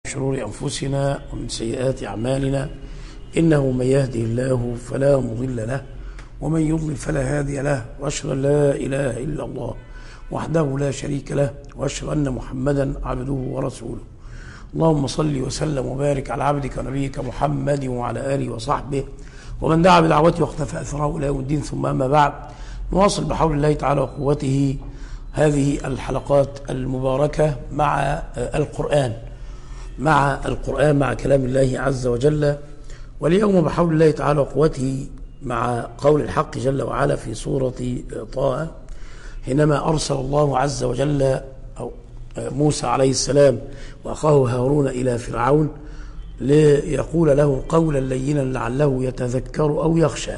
شرور أنفسنا ومن سيئات أعمالنا إنه من يهده الله فلا مضل له ومن يضلل فلا هادي له وأشهد أن لا إله إلا الله وحده لا شريك له وأشهد أن محمدا عبده ورسوله اللهم صل وسلم وبارك على عبدك ونبيك محمد وعلى آله وصحبه ومن دعا بدعوته واختفى أثره إلى يوم الدين ثم أما بعد نواصل بحول الله تعالى وقوته هذه الحلقات المباركة مع القرآن مع القرآن مع كلام الله عز وجل واليوم بحول الله تعالى وقوته مع قول الحق جل وعلا في سورة طه حينما أرسل الله عز وجل أو موسى عليه السلام وأخاه هارون إلى فرعون ليقول له قولا لينا لعله يتذكر أو يخشى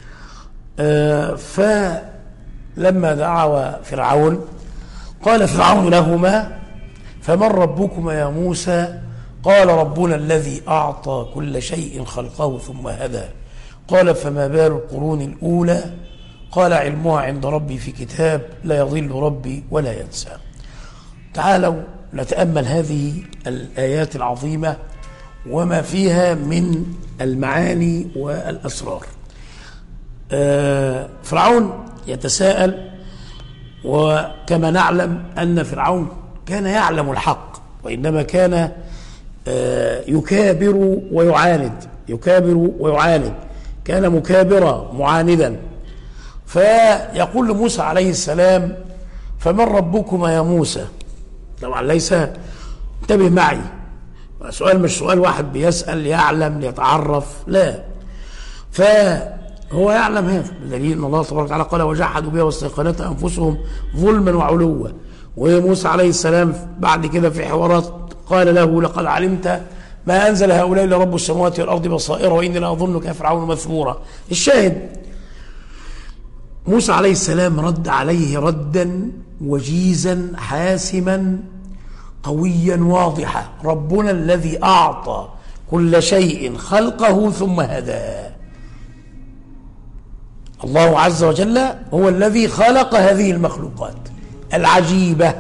فلما دعا فرعون قال فرعون لهما فمن ربكما يا موسى قال ربنا الذي أعطى كل شيء خلقه ثم هدى قال فما بال القرون الأولى قال علمها عند ربي في كتاب لا يضل ربي ولا ينسى تعالوا نتأمل هذه الآيات العظيمة وما فيها من المعاني والأسرار فرعون يتساءل وكما نعلم أن فرعون كان يعلم الحق وإنما كان يكابر ويعاند يكابر ويعاند كان مكابرا معاندا فيقول لموسى عليه السلام فمن ربكما يا موسى طبعا ليس انتبه معي سؤال مش سؤال واحد بيسأل يعلم ليتعرف لا فهو يعلم هذا بدليل ان الله تبارك وتعالى قال وجحدوا بها واستيقنتها انفسهم ظلما وعلوا وموسى عليه السلام بعد كده في حوارات قال له لقد علمت ما أنزل هؤلاء إلا رب السماوات والأرض بصائر وإني لأظنك يا فرعون مثمورا الشاهد موسى عليه السلام رد عليه ردا وجيزا حاسما قويا واضحا ربنا الذي أعطى كل شيء خلقه ثم هداه الله عز وجل هو الذي خلق هذه المخلوقات العجيبة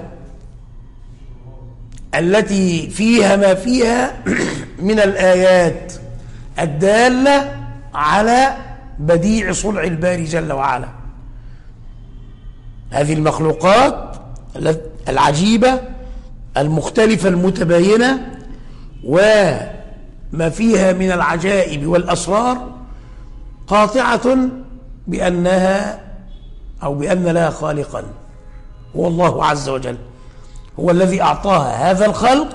التي فيها ما فيها من الآيات الدالة على بديع صنع الباري جل وعلا هذه المخلوقات العجيبة المختلفة المتباينة وما فيها من العجائب والأسرار قاطعة بأنها أو بأن لها خالقا هو الله عز وجل هو الذي أعطاها هذا الخلق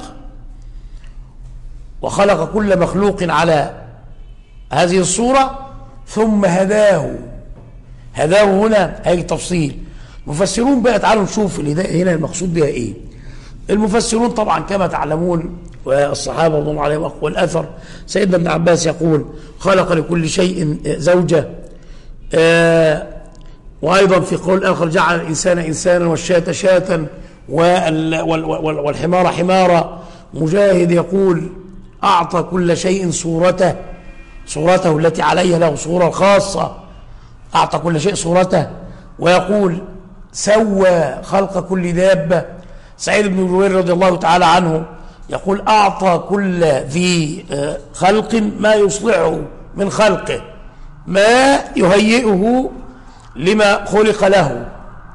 وخلق كل مخلوق على هذه الصورة ثم هداه هداه هنا هي تفصيل مفسرون بقى تعالوا نشوف الهداية هنا المقصود بها ايه المفسرون طبعا كما تعلمون والصحابة رضي الله عليهم والأثر سيدنا ابن عباس يقول خلق لكل شيء زوجة آه وأيضا في قول آخر جعل الإنسان إنسانا والشاة شاة والحمار حمارا مجاهد يقول أعطى كل شيء صورته صورته التي عليها له صورة خاصة أعطى كل شيء صورته ويقول سوى خلق كل دابة سعيد بن جبير رضي الله تعالى عنه يقول أعطى كل ذي خلق ما يصلحه من خلقه ما يهيئه لما خلق له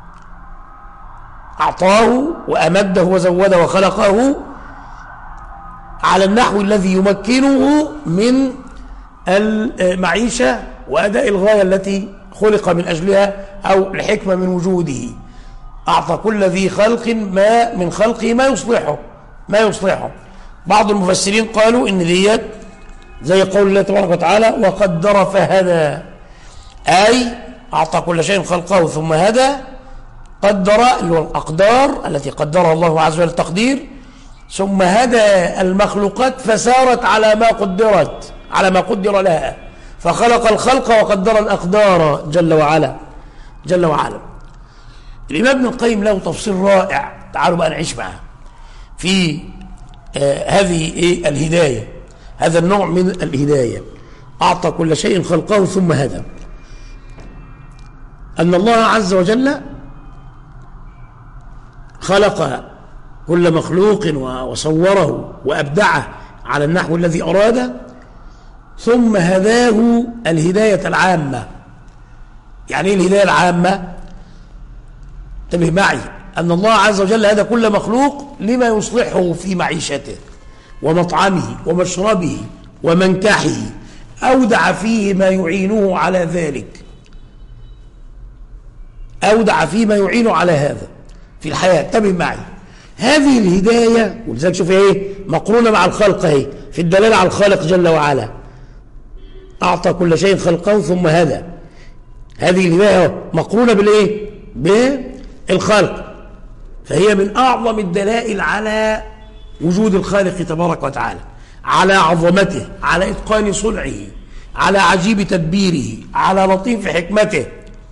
أعطاه وأمده وزوده وخلقه على النحو الذي يمكنه من المعيشة وأداء الغاية التي خلق من أجلها أو الحكمة من وجوده أعطى كل ذي خلق ما من خلقه ما يصلحه ما يصلحه بعض المفسرين قالوا إن ديت زي قول الله تبارك وتعالى وقدر فهدى أي أعطى كل شيء خلقه ثم هدى قدر اللي هو الأقدار التي قدرها الله عز وجل التقدير ثم هدى المخلوقات فسارت على ما قدرت على ما قدر لها فخلق الخلق وقدر الأقدار جل وعلا جل وعلا الإمام ابن القيم له تفصيل رائع تعالوا بقى نعيش معاه في آه هذه إيه الهداية هذا النوع من الهداية أعطى كل شيء خلقه ثم هدى أن الله عز وجل خلق كل مخلوق وصوره وأبدعه على النحو الذي أراد ثم هداه الهداية العامة يعني ايه الهداية العامة انتبه معي أن الله عز وجل هدى كل مخلوق لما يصلحه في معيشته ومطعمه ومشربه ومنكحه أودع فيه ما يعينه على ذلك أودع فيه ما يعينه على هذا في الحياة انتبه معي هذه الهداية ولذلك شوف ايه مقرونة مع الخلق اهي في الدلالة على الخالق جل وعلا أعطى كل شيء خلقه ثم هدى هذه الهداية مقرونة بالايه بالخلق فهي من أعظم الدلائل على وجود الخالق تبارك وتعالى على عظمته على إتقان صنعه على عجيب تدبيره على لطيف حكمته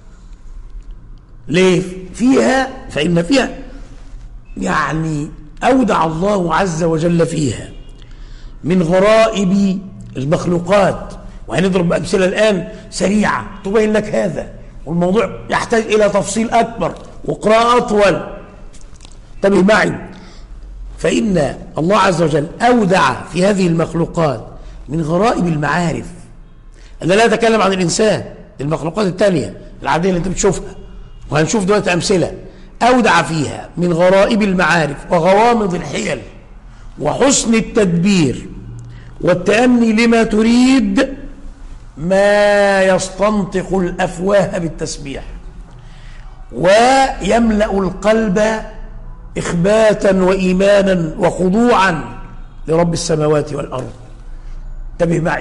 ليه فيها فإن فيها يعني أودع الله عز وجل فيها من غرائب المخلوقات وهنضرب أمثلة الآن سريعة تبين لك هذا والموضوع يحتاج إلى تفصيل أكبر وقراءة أطول انتبه معي فإن الله عز وجل أودع في هذه المخلوقات من غرائب المعارف أنا لا أتكلم عن الإنسان المخلوقات التانية العادية اللي أنت بتشوفها وهنشوف دلوقتي أمثلة أودع فيها من غرائب المعارف وغوامض الحيل وحسن التدبير والتأني لما تريد ما يستنطق الأفواه بالتسبيح ويملأ القلب إخباتا وإيمانا وخضوعا لرب السماوات والأرض انتبه معي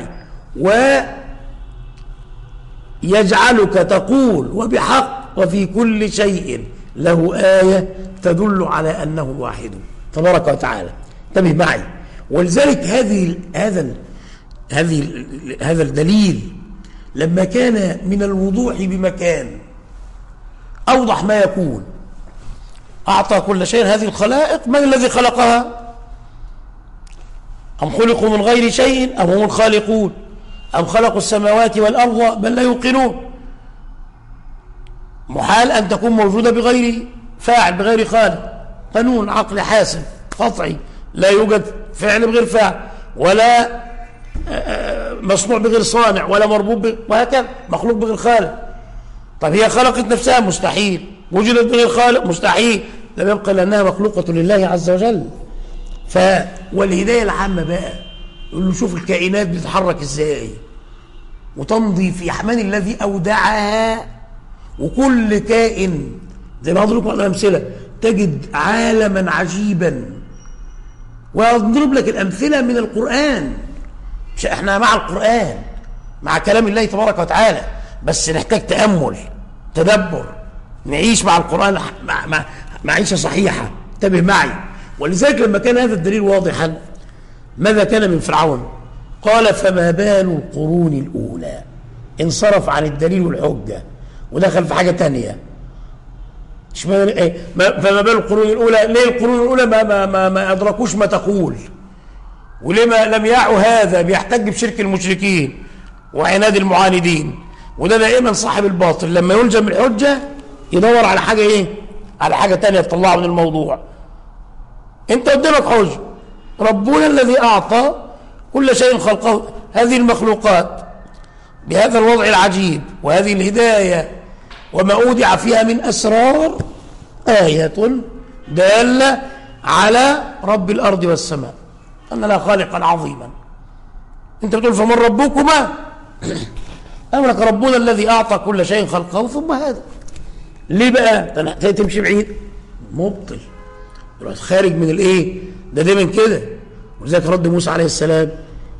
ويجعلك تقول وبحق وفي كل شيء له آية تدل على أنه واحد تبارك وتعالى انتبه معي ولذلك هذه هذا هذه هذا الدليل لما كان من الوضوح بمكان أوضح ما يكون أعطى كل شيء هذه الخلائق من الذي خلقها أم خلقوا من غير شيء أم هم الخالقون أم خلقوا السماوات والأرض بل لا يوقنون محال أن تكون موجودة بغير فاعل بغير خالق قانون عقل حاسم قطعي لا يوجد فعل بغير فاعل ولا آه، آه، مصنوع بغير صانع ولا مربوط وهكذا مخلوق بغير خالق طب هي خلقت نفسها مستحيل وجدت بغير خالق مستحيل لم يبقى لأنها مخلوقة لله عز وجل ف والهداية العامة بقى يقول له شوف الكائنات بتتحرك ازاي وتمضي في أحمان الذي أودعها وكل كائن زي ما هضرب لكم الأمثلة تجد عالما عجيبا وأضرب لك الأمثلة من القرآن مش احنا مع القرآن مع كلام الله تبارك وتعالى بس نحتاج تأمل تدبر نعيش مع القرآن مع, مع, معيشة صحيحة انتبه معي ولذلك لما كان هذا الدليل واضحا ماذا كان من فرعون قال فما بال القرون الأولى انصرف عن الدليل والحجة ودخل في حاجة تانية ايه فما بال القرون الأولى ليه القرون الأولى ما, ما, ما, ما أدركوش ما تقول ولما لم يعوا هذا بيحتج بشرك المشركين وعناد المعاندين وده دائما صاحب الباطل لما يلزم الحجة يدور على حاجة ايه على حاجة تانية تطلعه من الموضوع انت قدامك حجة ربنا الذي أعطى كل شيء خلقه هذه المخلوقات بهذا الوضع العجيب وهذه الهداية وما أودع فيها من أسرار آية دالة على رب الأرض والسماء أن لا خالقا عظيما أنت بتقول فمن ربكما أملك ربنا الذي أعطى كل شيء خلقه ثم هذا ليه بقى تمشي بعيد مبطل خارج من الايه ده دايما كده ولذلك رد موسى عليه السلام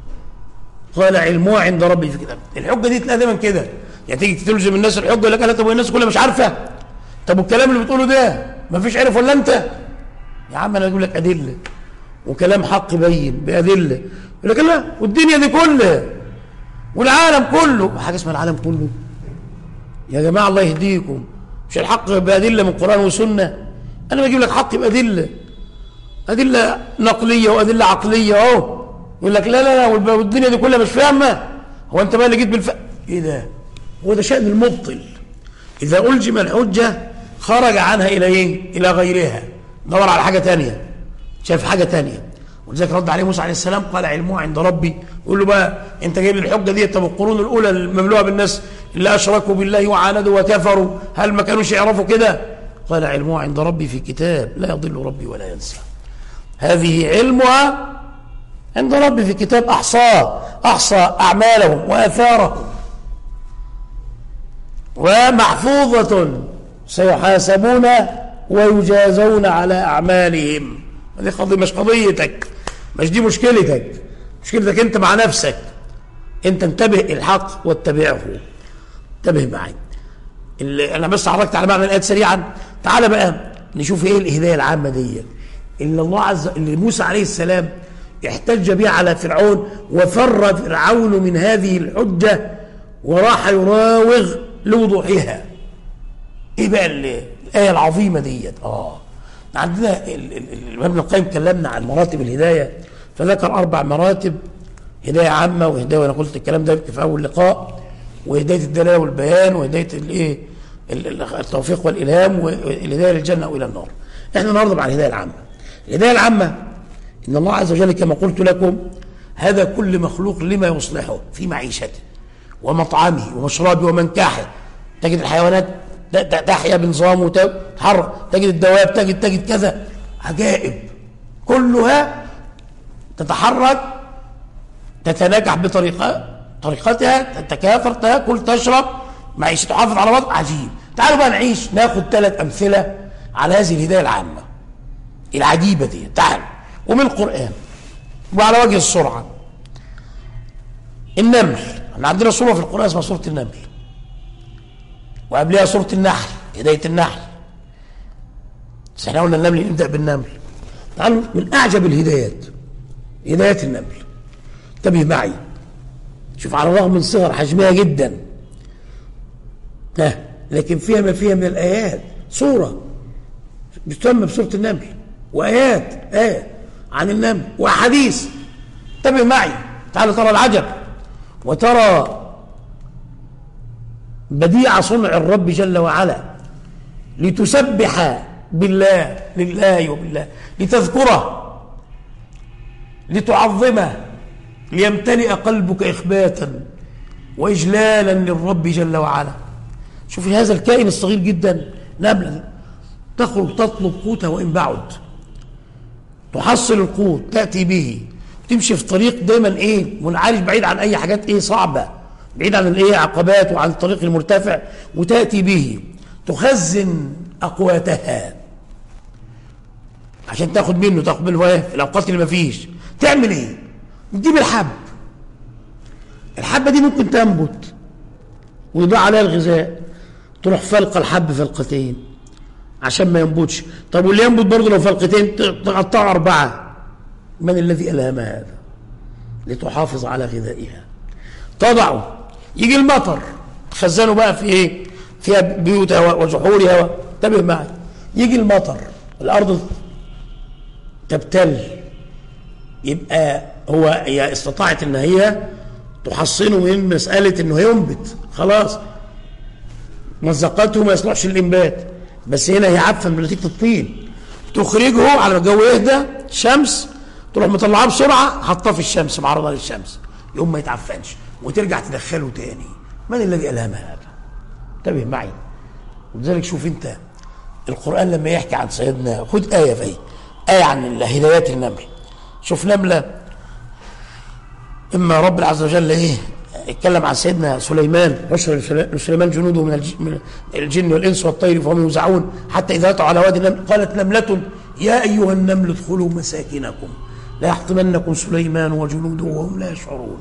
قال علمه عند ربي في كتاب الحجه دي تلاقيها دايما كده يعني تيجي تلزم الناس الحجه يقول لك لا طب الناس كلها مش عارفه طب والكلام اللي بتقوله ده ما فيش عرف ولا انت يا عم انا اقول لك ادله وكلام حق بين بادله يقول لك لا والدنيا دي كلها والعالم كله حاجه اسمها العالم كله يا جماعه الله يهديكم مش الحق بادله من قران وسنه انا بجيب لك حق بادله ادله نقليه وادله عقليه اهو يقول لك لا لا لا والدنيا دي كلها مش فاهمه هو انت بقى اللي جيت بالف ايه ده هو ده شأن المبطل إذا ألجم الحجة خرج عنها إلى إيه؟ إلى غيرها دور على حاجة تانية شايف حاجة تانية ولذلك رد عليه موسى عليه السلام قال علمه عند ربي يقول له بقى انت جايب الحجه دي طب القرون الاولى المملوءه بالناس اللي اشركوا بالله وعاندوا وكفروا هل ما كانوش يعرفوا كده قال علمه عند ربي في كتاب لا يضل ربي ولا ينسى هذه علمها عند ربي في كتاب احصاه احصى اعمالهم واثارهم ومحفوظه سيحاسبون ويجازون على اعمالهم هذه قضيه مش قضيتك مش دي مشكلتك مشكلتك انت مع نفسك انت انتبه الحق واتبعه انتبه معي اللي انا بس عرضت على معنى الايات سريعا تعال بقى نشوف ايه الهدايه العامه دي اللي الله عز اللي موسى عليه السلام احتج بها على فرعون وفر فرعون من هذه الحجه وراح يراوغ لوضوحها ايه بقى الايه العظيمه ديت اه عندنا الامام ابن القيم كلمنا عن مراتب الهدايه فذكر اربع مراتب هدايه عامه وهدايه وانا قلت الكلام ده في اول لقاء وهدايه الدلاله والبيان وهدايه الايه التوفيق والالهام والهدايه للجنه والى النار احنا النهارده مع الهدايه العامه الهدايه العامه ان الله عز وجل كما قلت لكم هذا كل مخلوق لما يصلحه في معيشته ومطعمه ومشربه ومنكحه تجد الحيوانات تحيا بنظام وتتحرك تجد الدواب تجد تجد كذا عجائب كلها تتحرك تتناجح بطريقة طريقتها تتكاثر تاكل تشرب معيشة تحافظ على وضع عجيب تعالوا بقى نعيش ناخد ثلاث أمثلة على هذه الهداية العامة العجيبة دي تعال ومن القرآن وعلى وجه السرعة النمل احنا عندنا سورة في القرآن اسمها سورة النمل وقبلها سورة النحل هداية النحل بس احنا قلنا النمل نبدأ بالنمل تعالوا من أعجب الهدايات هداية النمل انتبه معي شوف على الرغم من صغر حجمها جدا ها لكن فيها ما فيها من الآيات صورة بتسمى بسورة النمل وآيات آية عن النمل وأحاديث انتبه معي تعالوا ترى العجب وترى بديع صنع الرب جل وعلا لتسبح بالله لله وبالله لتذكره لتعظمه ليمتلئ قلبك إخباتا وإجلالا للرب جل وعلا شوف هذا الكائن الصغير جدا نملة تخرج تطلب قوتها وإن بعد تحصل القوت تأتي به تمشي في طريق دايما ايه منعرج بعيد عن اي حاجات ايه صعبه بعيد عن الايه عقبات وعن الطريق المرتفع وتاتي به تخزن اقواتها عشان تاخد منه تاخد منه ايه في الاوقات اللي ما فيش تعمل ايه تجيب الحب الحبه دي ممكن تنبت ويضاع عليها الغذاء تروح فلق الحب فلقتين عشان ما ينبتش طب واللي ينبت برضه لو فلقتين تقطعه اربعه من الذي الهم هذا لتحافظ على غذائها تضعه يجي المطر تخزنه بقى في ايه فيها بيوتها وجحورها انتبه معي يجي المطر الارض تبتل يبقى هو هي استطاعت ان هي تحصنه من مساله انه ينبت خلاص مزقته ما يصلحش الانبات بس هنا هي عفه من نتيجه الطين تخرجه على ما الجو يهدى شمس تروح مطلعاه بسرعه حطاه في الشمس معرضه للشمس يقوم ما يتعفنش وترجع تدخله تاني من الذي ألهم هذا انتبه معي ولذلك شوف انت القرآن لما يحكي عن سيدنا خد آية في آية عن هدايات النمل شوف نملة إما رب عز وجل إيه اتكلم عن سيدنا سليمان بشر سليمان جنوده من الجن والإنس والطير فهم يوزعون حتى إذا أتوا على وادي النمل قالت نملة يا أيها النمل ادخلوا مساكنكم لا يحطمنكم سليمان وجنوده وهم لا يشعرون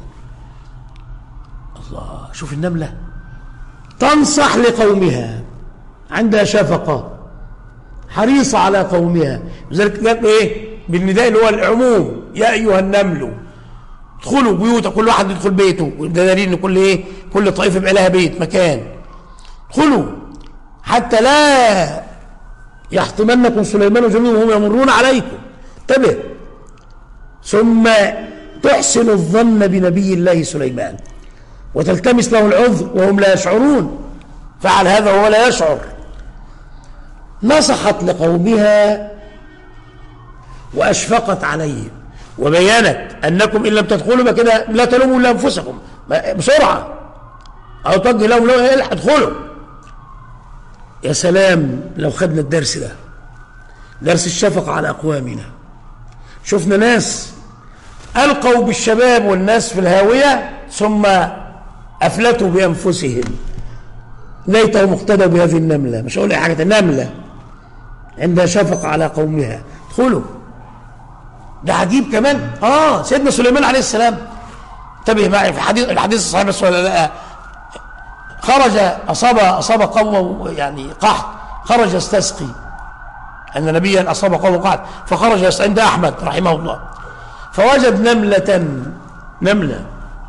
الله شوف النملة تنصح لقومها عندها شفقة حريصة على قومها لذلك قالت ايه بالنداء اللي هو العموم يا ايها النمل ادخلوا بيوت كل واحد يدخل بيته وده دليل ان كل ايه كل طائفه يبقى لها بيت مكان ادخلوا حتى لا يحطمنكم سليمان وجنوده وهم يمرون عليكم انتبه ثم تحسن الظن بنبي الله سليمان وتلتمس له العذر وهم لا يشعرون فعل هذا وهو لا يشعر نصحت لقومها وأشفقت عليهم وبينت أنكم إن لم تدخلوا كده لا تلوموا إلا أنفسكم بسرعة أو توجه لهم لو ادخلوا يا سلام لو خدنا الدرس ده درس الشفقة على أقوامنا شفنا ناس ألقوا بالشباب والناس في الهاوية ثم أفلتوا بأنفسهم ليتهم اقتدوا بهذه النملة مش أقول أي حاجة النملة عندها شفقة على قومها ادخلوا ده عجيب كمان اه سيدنا سليمان عليه السلام انتبه معي في حديث الحديث الصحيح بس ولا لا خرج اصاب اصاب قومه يعني قحط خرج يستسقي ان نبيا اصاب قومه قحط فخرج عند احمد رحمه الله فوجد نمله نمله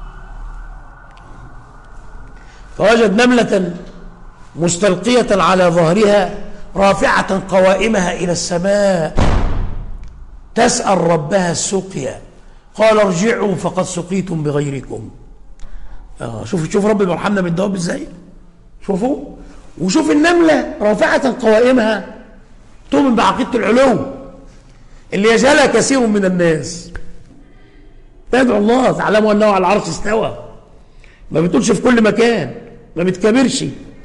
فوجد نمله مستلقيه على ظهرها رافعه قوائمها الى السماء تسأل ربها السقيا قال ارجعوا فقد سقيتم بغيركم آه شوف شوف ربي بيرحمنا من الدواب ازاي شوفوا وشوف النملة رافعة قوائمها تؤمن بعقيدة العلو اللي يجهلها كثير من الناس تدعو الله تعلموا انه على العرش استوى ما بتقولش في كل مكان ما بتكبرش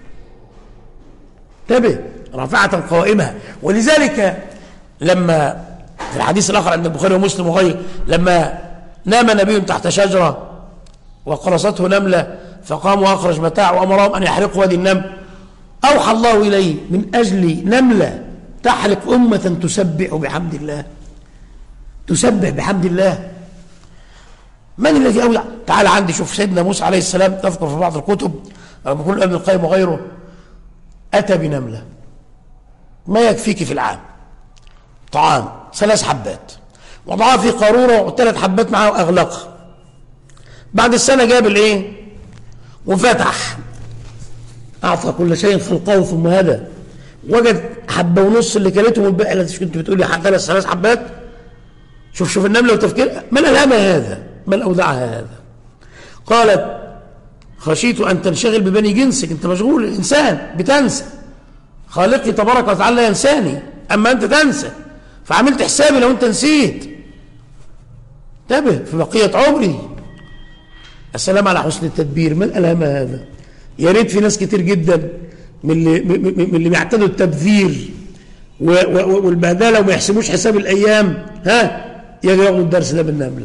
انتبه رافعة قوائمها ولذلك لما في الحديث الآخر عند البخاري ومسلم وغيره لما نام نبي تحت شجرة وقرصته نملة فقام وأخرج متاعه وأمرهم أن يحرقوا هذه النمل أوحى الله إليه من أجل نملة تحرق أمة تسبح بحمد الله تسبح بحمد الله من الذي أوجع تعال عندي شوف سيدنا موسى عليه السلام تذكر في بعض الكتب بقول ابن القيم وغيره أتى بنملة ما يكفيك في العام طعام ثلاث حبات وضعها في قارورة وثلاث حبات معاه وأغلقها بعد السنة جاب الايه وفتح أعطى كل شيء خلقه ثم هدى وجد حبة ونص اللي كلتهم الباقي اللي كنت بتقولي ثلاث ثلاث حبات شوف شوف النملة وتفكير من ألهمها هذا من أودعها هذا قالت خشيت أن تنشغل ببني جنسك أنت مشغول إنسان بتنسى خالقي تبارك وتعالى ينساني أما أنت تنسى فعملت حسابي لو أنت نسيت انتبه في بقية عمري السلام على حسن التدبير من ألهم هذا يا ريت في ناس كتير جدا من اللي, من اللي بيعتدوا التبذير والبهدله وما يحسبوش حساب الايام ها يجي ياخدوا الدرس ده بالنمله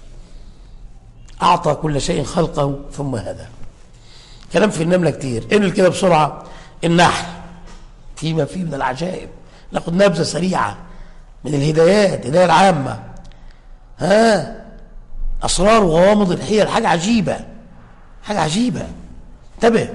اعطى كل شيء خلقه ثم هدى كلام في النمله كتير انقل كده بسرعه النحل فيما فيه من العجائب ناخد نبذه سريعه من الهدايات الهدايه العامه ها اسرار وغوامض الحيل حاجه عجيبه حاجه عجيبه انتبه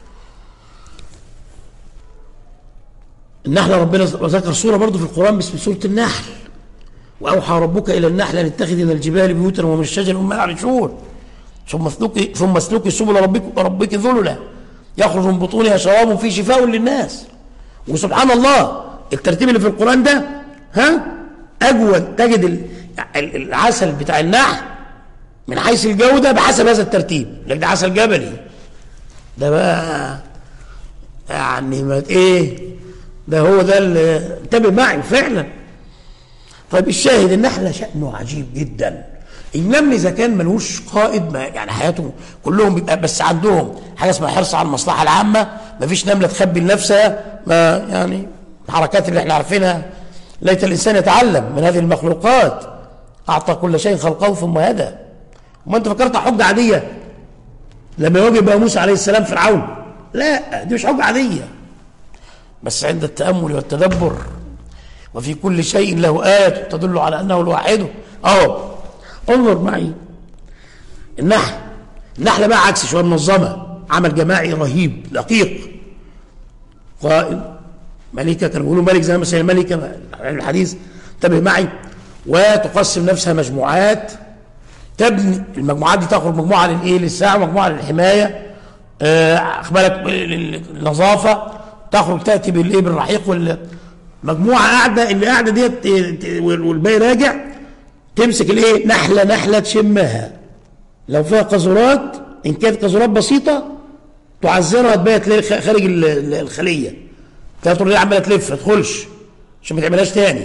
النحل ربنا ذكر سورة برضه في القرآن باسم سورة النحل وأوحى ربك إلى النحل أن اتخذ من الجبال بيوتا ومن الشجر وما يعرشون ثم اسلكي ثم اسلكي سبل ربك ربك ذللا يخرج من بطونها شراب فيه شفاء للناس وسبحان الله الترتيب اللي في القرآن ده ها أجود تجد العسل بتاع النحل من حيث الجودة بحسب هذا الترتيب لك ده عسل جبلي ده بقى يعني ما ايه ده هو ده اللي انتبه معي فعلا طيب الشاهد النحلة شأنه عجيب جدا النمل إذا كان ملوش قائد ما يعني حياته كلهم بيبقى بس عندهم حاجة اسمها حرص على المصلحة العامة ما فيش نملة تخبي لنفسها ما يعني الحركات اللي احنا عارفينها ليت الإنسان يتعلم من هذه المخلوقات أعطى كل شيء خلقه ثم هدى وما أنت فكرت حجة عادية لما يواجه بقى موسى عليه السلام فرعون لا دي مش حجة عادية بس عند التأمل والتدبر وفي كل شيء له آية تدل على أنه الواحد أهو انظر معي النحل النحلة بقى عكس شوية منظمة عمل جماعي رهيب دقيق قائد ملكة كانوا بيقولوا ملك زي مثلا ملكة الحديث انتبه معي وتقسم نفسها مجموعات تبني المجموعات دي تاخد مجموعة للإيه للساعة ومجموعة للحماية أخبارك النظافة تخرج تأتي بالإيه بالرحيق وال مجموعة قاعدة اللي قاعدة ديت والباقي راجع تمسك الايه نحلة نحلة تشمها لو فيها قذورات ان كانت قذورات بسيطة تعذرها تبقى تلاقي خارج الخلية تلاقي تروح عمالة تلف ما تدخلش عشان ما تعملهاش تاني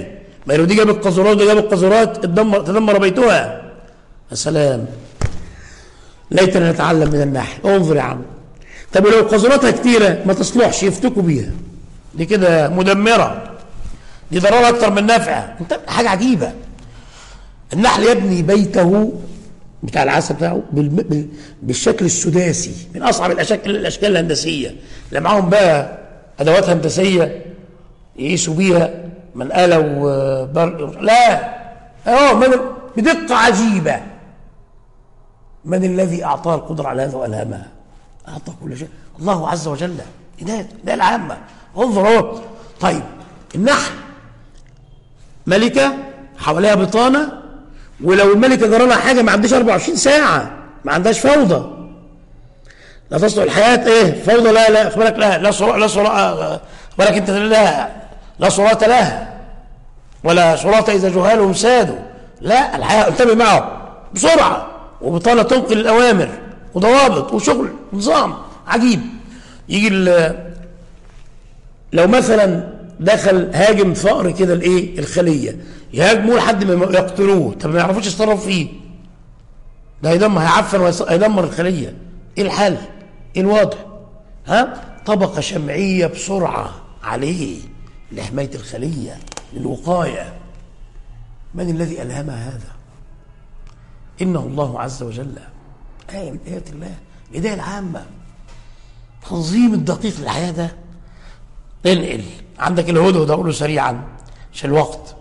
ما لو دي جابت قذورات ودي جابت قذورات تدمر تدمر بيتها يا سلام ليتنا نتعلم من النحل انظر يا عم طب ولو قذوراتها كتيره ما تصلحش يفتكوا بيها دي كده مدمره دي ضرر اكتر من نفع انت حاجه عجيبه النحل يبني بيته بتاع العسل بتاعه بالم- بال- بالشكل السداسي من اصعب الاشكال الاشكال الهندسيه اللي معاهم بقى ادوات هندسيه يقيسوا بيها منقله وبر لا اه من بدقه عجيبه من الذي اعطاه القدره على هذا والهمها اعطى كل شيء الله عز وجل ده ده العامه انظر اهو طيب النحل ملكه حواليها بطانه ولو الملكه جرى لها حاجه ما عندهاش 24 ساعه ما عندهاش فوضى لا تصلح الحياه ايه فوضى لا لا خد بالك لا لا صراع لا صراع خد بالك انت لا لا صراط لها ولا صراط اذا جهالهم سادوا لا الحياه انتبه معه بسرعه وبطانه تنقل الاوامر وضوابط وشغل نظام عجيب يجي ال- لو مثلا دخل هاجم فقر كده الايه الخليه يهاجموه لحد ما يقتلوه طب ما يعرفوش يتصرف فيه ده هيدمر هيعفن وهيدمر الخليه ايه الحل ايه الوضع ها طبقه شمعيه بسرعه عليه لحمايه الخليه للوقايه من الذي الهمها هذا انه الله عز وجل ايه من ايات الله الهدايه العامه تنظيم الدقيق للحياه ده انقل عندك الهدهد اقوله سريعا عشان الوقت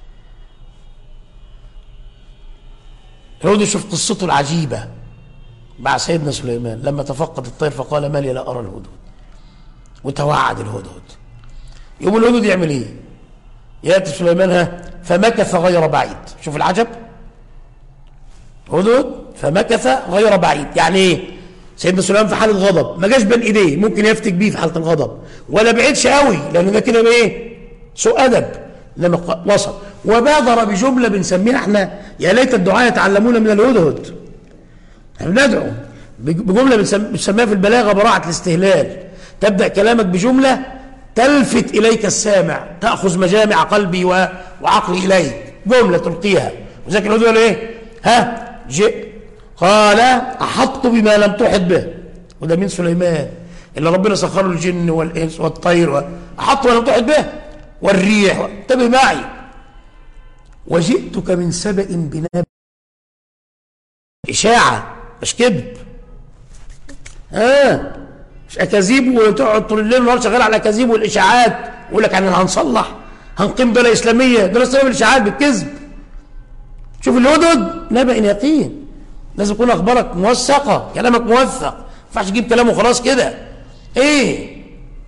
الهدهد شوف قصته العجيبه مع سيدنا سليمان لما تفقد الطير فقال ما لي لا ارى الهدهد وتوعد الهدهد يقوم الهدهد يعمل ايه ياتي سليمان ها فمكث غير بعيد شوف العجب هدهد فمكث غير بعيد يعني ايه سيدنا سليمان في حاله غضب ما جاش بين ايديه ممكن يفتك بيه في حاله الغضب ولا بعيدش قوي لان ده كده ايه سوء ادب انما ق- وصل وبادر بجمله بنسميها احنا يا ليت الدعاء يتعلمون من الهدهد احنا بندعو بج- بجمله بنسم- بنسميها في البلاغه براعه الاستهلال تبدا كلامك بجمله تلفت اليك السامع تاخذ مجامع قلبي و- وعقلي اليك جمله تلقيها وذلك الهدهد قال ايه ها جئ قال احطت بما لم تحط به وده من سليمان اللي ربنا سخر له الجن والانس والطير و- احط بما لم تحط به والريح انتبه معي وجئتك من سبأ بنبأ إشاعة مش كذب ها مش أكاذيب وتقعد طول الليل والنهار شغال على أكاذيب والإشاعات يقول لك أنا هنصلح هنقيم دولة إسلامية دولة إسلامية بالإشاعات بالكذب شوف الهدهد نبأ يقين لازم يكون أخبارك موثقة كلامك موثق ما ينفعش تجيب كلامه خلاص كده إيه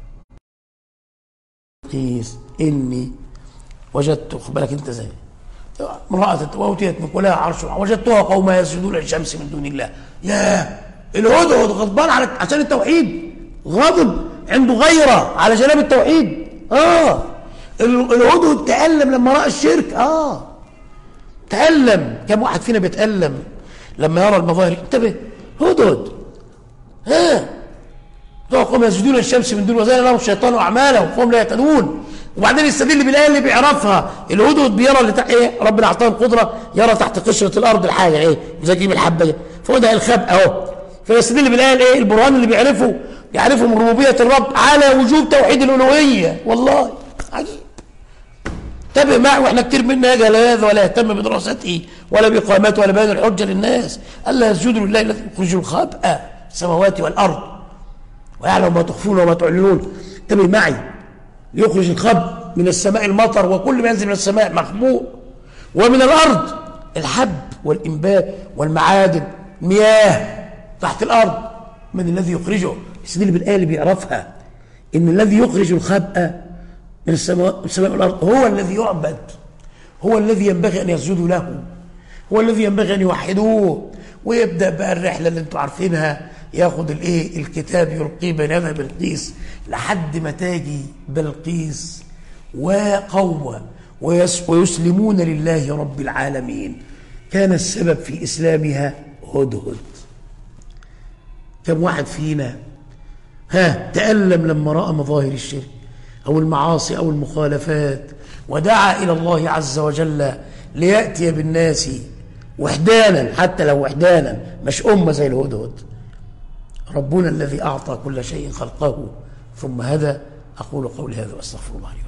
قيس إني وجدت خد بالك أنت زي امرأة وأوتيت من كلها عرش وجدتها قوما يسجدون للشمس من دون الله يا الهدهد غضبان على عشان التوحيد غضب عنده غيرة على جناب التوحيد اه ال- الهدهد تألم لما رأى الشرك اه تألم كم واحد فينا بيتألم لما يرى المظاهر انتبه هدهد ها قوم يسجدون للشمس من دون وزين لهم الشيطان اعمالهم فهم لا يهتدون وبعدين يستدل بالايه اللي بيعرفها الهدهد بيرى اللي تحت ايه ربنا اعطاه القدره يرى تحت قشره الارض الحاجه ايه زي يجيب الحبه دي فهو ده الخبء اهو فيستدل بالايه الايه البرهان اللي بيعرفه يعرفه من ربوبيه الرب على وجوب توحيد الالوهيه والله عجيب انتبه معي واحنا كتير منا يجهل هذا ولا يهتم بدراسته ولا باقامته ولا بيان الحجه للناس الا يسجدوا لله الذي يخرج الخبأ السماوات والارض ويعلم ما تخفون وما تعلنون انتبه معي يخرج الخب من السماء المطر وكل ما ينزل من السماء مخبوء ومن الارض الحب والانبات والمعادن مياه تحت الارض من الذي يخرجه يستدل بالايه اللي بيعرفها ان الذي يخرج الخبأ من السماء من السماء والارض هو الذي يعبد هو الذي ينبغي ان يسجدوا له هو الذي ينبغي ان يوحدوه ويبدا بقى الرحله اللي انتم عارفينها ياخد الايه الكتاب يلقيه بين يدي بلقيس لحد ما تاجي بلقيس وقومه ويس ويسلمون لله رب العالمين كان السبب في اسلامها هدهد كم واحد فينا ها تألم لما رأى مظاهر الشرك أو المعاصي أو المخالفات ودعا إلى الله عز وجل ليأتي بالناس وحدانا حتى لو وحدانا مش أمة زي الهدهد ربنا الذي أعطى كل شيء خلقه ثم هدى أقول قولي هذا وأستغفر الله لي